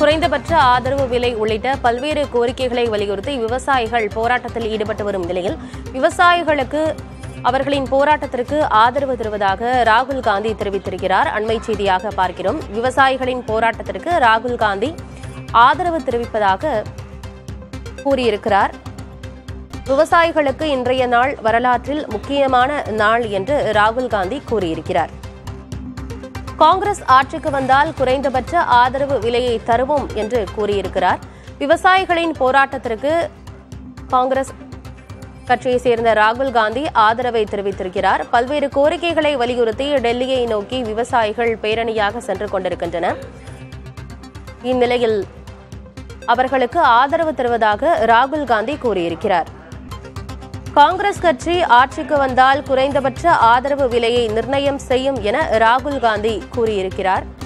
குறைந்தபட்ச ஆதரவு விலை உள்ளிட்ட பல்வேறு கோரிக்கைகளை வலியுறுத்தி விவசாயிகள் போராட்டத்தில் ஈடுபட்டு வரும் நிலையில் விவசாயிகளுக்கு அவர்களின் போராட்டத்திற்கு ஆதரவு தருவதாக ராகுல் காந்தி தெரிவித்திருக்கிறார் அண்மை செய்தியாக பார்க்கிறோம் விவசாயிகளின் போராட்டத்திற்கு ராகுல் காந்தி ஆதரவு தெரிவிப்பதாக கூறியிருக்கிறார் விவசாயிகளுக்கு இன்றைய நாள் வரலாற்றில் முக்கியமான நாள் என்று ராகுல் காந்தி கூறியிருக்கிறார் காங்கிரஸ் ஆட்சிக்கு வந்தால் குறைந்தபட்ச ஆதரவு விலையை தருவோம் என்று கூறியிருக்கிறார் விவசாயிகளின் போராட்டத்திற்கு காங்கிரஸ் கட்சியை சேர்ந்த ராகுல் காந்தி ஆதரவை தெரிவித்திருக்கிறார் பல்வேறு கோரிக்கைகளை வலியுறுத்தி டெல்லியை நோக்கி விவசாயிகள் பேரணியாக சென்று கொண்டிருக்கின்றனர் இந்நிலையில் அவர்களுக்கு ஆதரவு தருவதாக ராகுல் காந்தி கூறியிருக்கிறார் காங்கிரஸ் கட்சி ஆட்சிக்கு வந்தால் குறைந்தபட்ச ஆதரவு விலையை நிர்ணயம் செய்யும் என ராகுல் காந்தி கூறியிருக்கிறார்